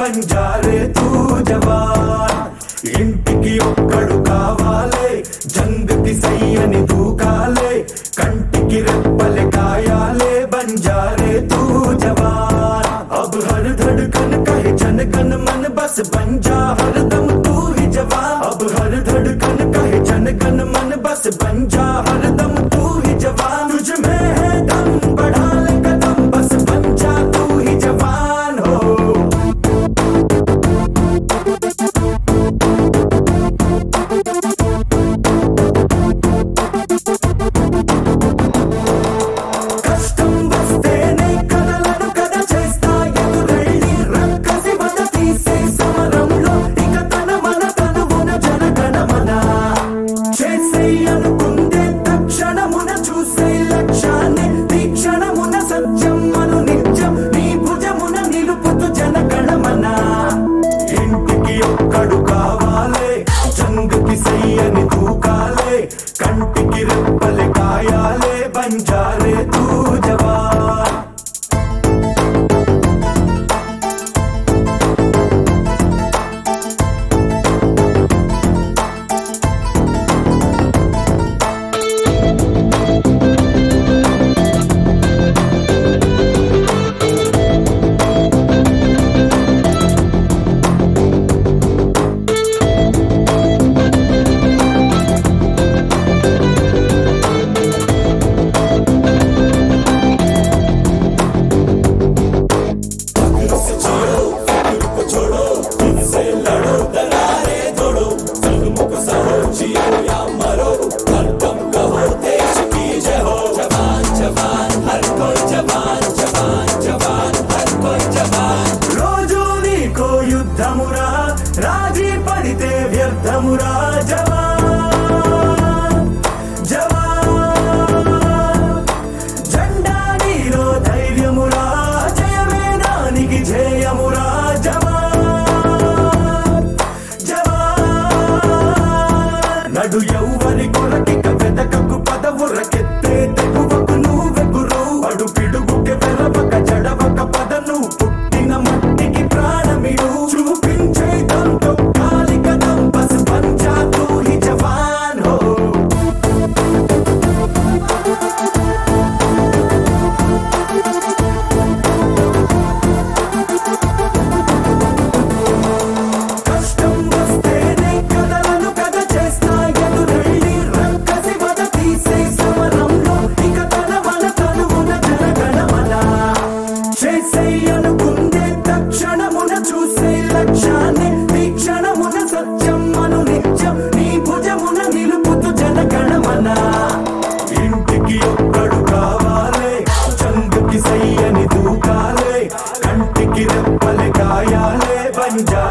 బంజారే తూ జవాన్ ఇంటికి ఒక్కడు కావాలే జంగకి సయ్యని దూకాలే కంటికి రెప్పలే కాయాలే బంజారే తూ జవాన్ अब हर धड़कन कहे जन गण मन बस बन जा हरदम तू ही जवान अब हर धड़कन कहे जन गण मन बस बन जा हरदम तू ही जवान तुझ में है दम बढ़ा ले कदम बस बन जा तू ही जवान हो కష్టం వస్తేనే కలలను కథ చేస్తా ఎదురెళ్ళి రక్కసి వద తీసే సమరంలో ఇక తన మన తనువున జనగణమన చేసే అనుకుందే తక్షణమున చూసే లక్ష్యాన్ని తీక్షణమున సత్యం అను నిత్యం నీ భుజమున నిలుపుతూ జనగణమన ఇంటికి ఒక్కడు కావాలే జంగకి సయ్యని దూకాలే కంటికి రెప్పలే కాయాలే బంజారే తూ జవాన్ రోజు నీకో యుద్ధమురా రాజీ పడితే వ్యర్థమురా జవాన్ జవాన్ జెండా నీలో ధైర్యమురా జయమే నానికి జయమురా జవాన్ జవాన్ నడు ఎవ్వరి కొరకిక వెదకకు పదవురకెత్తే తెగువకు నువ్వెగురు అడు పిడుగుకి వెరవక జడవక పదను పుట్టిన మట్టికి ప్రాణమిడు చూపించే దంతో కాలిక దంపస్ పంచా తూ హి జవాన్ హో కష్టం వస్తేనే కథలను కథ చేస్తా ఎదురెళ్ళి రక్కసి వద తీసే సమరంలో ఇక తన మన తనువున జనగణమన చేసే అనుకుందే తక్షణమున చూసే లక్ష్యాన్ని తీక్షణమున సత్యం అను నిత్యం నీ భుజమున నిలుపుతూ జనగణమన ఇంటికి ఒక్కడు కావాలే చందుకి సయ్యని దూకాలే కంటికి రెప్పలే కాయాలే బంజా